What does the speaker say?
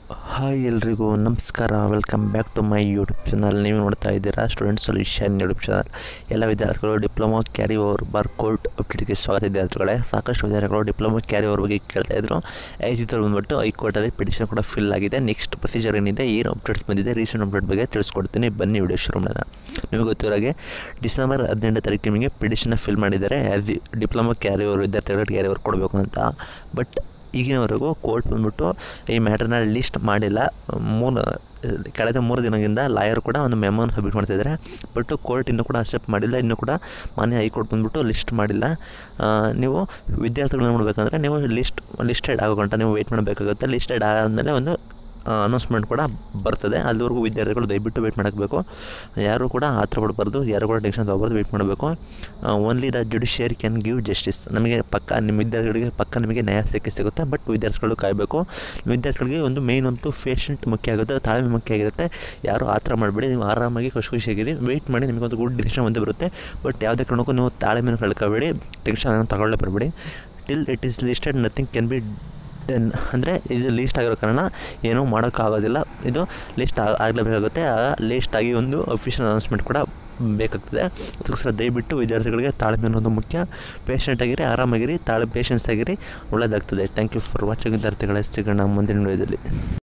hi ಎಲ್ರಿಗೂ ನಮಸ್ಕಾರ welcome back to my YouTube channel ನೀವು ನೋಡ್ತಾ ಇದ್ದೀರಾ ಸ್ಟೂಡೆಂಟ್ ಸೊಲ್ಯೂಷನ್ ಯೂಟ್ಯೂಬ್ ಚಾನಲ್ ಎಲ್ಲ ವಿದ್ಯಾರ್ಥಿಗಳು ಡಿಪ್ಲೊಮಾ ಕ್ಯಾರಿ ಓವರ್ ಬಾರ್ಕೋಡ್ ಅಪ್ಡೇಟ್ಗೆ ಸ್ವಾಗತ ವಿದ್ಯಾರ್ಥಿಗಳೇ ಸಾಕಷ್ಟು ವಿದ್ಯಾರ್ಥಿಗಳು ಡಿಪ್ಲೊಮಾ ಕ್ಯಾರಿ ಓವರ್ ಬಗ್ಗೆ ಕೇಳ್ತಾ ಇದ್ರು ಐದು ಬಂದ್ಬಿಟ್ಟು ಹೈಕೋರ್ಟಲ್ಲಿ ಪಿಟಿಷನ್ ಕೂಡ ಫಿಲ್ ಆಗಿದೆ ನೆಕ್ಸ್ಟ್ ಪ್ರೊಸೀಜರ್ ಏನಿದೆ ಏನು ಅಪ್ಡೇಟ್ಸ್ ಬಂದಿದೆ ರೀಸೆಂಟ್ ಅಪ್ಡೇಟ್ ಬಗ್ಗೆ ತಿಳಿಸ್ಕೊಡ್ತೀನಿ ಬನ್ನಿ ವಿಡಿಯೋ ಶುರು ಮಾಡೋಣ ನಿಮಗೆ ಗೊತ್ತಿರೋ ಹಾಗೆ ಡಿಸೆಂಬರ್ ಹದಿನೆಂಟು ತಾರೀಕು ನಿಮಗೆ ಪಿಟಿಷನ್ನ ಫಿಲ್ ಮಾಡಿದ್ದಾರೆ ಆ್ಯಸ್ ಡಿಪ್ಲೊಮಾ ಕ್ಯಾರಿ ಓವರ್ ವಿದ್ಯಾರ್ಥಿಗಳಿಗೆ ಕ್ಯಾರಿ ಓವರ್ ಕೊಡಬೇಕು ಅಂತ ಬಟ್ ಈಗಿನವರೆಗೂ ಕೋರ್ಟ್ ಬಂದ್ಬಿಟ್ಟು ಈ ಮ್ಯಾಟ್ರನ್ನ ಲಿಸ್ಟ್ ಮಾಡಿಲ್ಲ ಮೂರು ಕಳೆದ ಮೂರು ದಿನದಿಂದ ಲಾಯರ್ ಕೂಡ ಒಂದು ಮೆಮೋನ ಸಬ್ಮಿಟ್ ಮಾಡ್ತಿದ್ದಾರೆ ಬಟ್ ಕೋರ್ಟ್ ಇನ್ನೂ ಕೂಡ ಅಕ್ಸೆಪ್ಟ್ ಮಾಡಿಲ್ಲ ಇನ್ನೂ ಕೂಡ ಮಾನ್ಯ ಹೈಕೋರ್ಟ್ ಬಂದ್ಬಿಟ್ಟು ಲಿಸ್ಟ್ ಮಾಡಿಲ್ಲ ಆ, ನೀವು ವಿದ್ಯಾರ್ಥಿಗಳನ್ನ ನೋಡಬೇಕಂದ್ರೆ ನೀವು ಲಿಸ್ಟ್ ಲಿಸ್ಟೆಡ್ ಆಗೋ ಗಂಟ ನೀವು ವೆಯ್ಟ್ ಮಾಡಬೇಕಾಗುತ್ತೆ ಲಿಸ್ಟೆಡ್ ಆದಮೇಲೆ ಒಂದು ಅನೌನ್ಸ್ಮೆಂಟ್ ಕೂಡ ಬರ್ತದೆ ಅಲ್ಲಿವರೆಗೂ ವಿದ್ಯಾರ್ಥಿಗಳು ದಯವಿಟ್ಟು ವೆಯ್ಟ್ ಮಾಡಬೇಕು ಯಾರು ಕೂಡ ಆತರ ಪಡಬಾರ್ದು ಯಾರು ಕೂಡ ಟೆನ್ಷನ್ ತೊಗೊಬಾರ್ದು ವೆಯ್ಟ್ ಮಾಡಬೇಕು only the judiciary can give justice ನಮಗೆ ಪಕ್ಕ ನಿಮ್ಮ ವಿದ್ಯಾರ್ಥಿಗಳಿಗೆ ಪಕ್ಕ ನಿಮಗೆ ನ್ಯಾಯ ಸಿಕ್ಕೇ ಸಿಗುತ್ತೆ ಬಟ್ ವಿದ್ಯಾರ್ಥಿಗಳು ಕಾಯಬೇಕು ವಿದ್ಯಾರ್ಥಿಗಳಿಗೆ ಒಂದು ಮೇಯ್ನ್ ಒಂದು ಪೇಷಂಟ್ ಮುಖ್ಯ ಆಗುತ್ತೆ ತಾಳ್ಮೆ ಮುಖ್ಯ ಆಗಿರುತ್ತೆ ಯಾರು ಆ ಥರ ಮಾಡಬೇಡಿ ನೀವು ಆರಾಮಾಗಿ ಖುಷಿ ಖುಷಿಯಾಗಿರಿ ವೆಯ್ಟ್ ಮಾಡಿ ನಿಮಗೆ ಒಂದು ಗುಡ್ ಡಿಸಿಷನ್ ಒಂದೇ ಬರುತ್ತೆ ಬಟ್ ಯಾವುದೇ ಕಾರಣಕ್ಕೂ ನೀವು ತಾಳ್ಮೆನ ಕಳ್ಕೊಬೇಡಿ ಟೆನ್ಷನ್ ತಗೊಳ್ಳೇ ಬರಬೇಡಿ till it is listed nothing can be done ಅಂದರೆ ಇದು ಲೀಸ್ಟ್ ಆಗಿರೋ ಕಾರಣ ಏನೂ ಮಾಡೋಕ್ಕಾಗೋದಿಲ್ಲ ಇದು ಲಿಸ್ಟ್ ಆಗಲೇಬೇಕಾಗುತ್ತೆ ಆ ಲಿಸ್ಟ್ ಆಗಿ ಒಂದು ಅಫಿಷಿಯಲ್ ಅನೌನ್ಸ್ಮೆಂಟ್ ಕೂಡ ಬೇಕಾಗ್ತದೆ ಅದಕ್ಕೋಸ್ಕರ ದಯವಿಟ್ಟು ವಿದ್ಯಾರ್ಥಿಗಳಿಗೆ ತಾಳ್ಮೆ ಅನ್ನೋದು ಮುಖ್ಯ ಪೇಷಂಟ್ ಆಗಿರಿ ಆರಾಮಾಗಿರಿ ತಾಳ್ಮೆ ಪೇಷನ್ಸ್ ಆಗಿರಿ ಒಳ್ಳೆಯದಾಗ್ತದೆ ಥ್ಯಾಂಕ್ ಯು ಫಾರ್ ವಾಚಿಂಗ್ ವಿದ್ಯಾರ್ಥಿಗಳೇ ಸಿಗೋಣ ಮುಂದಿನ ವಿಡಿಯೋದಲ್ಲಿ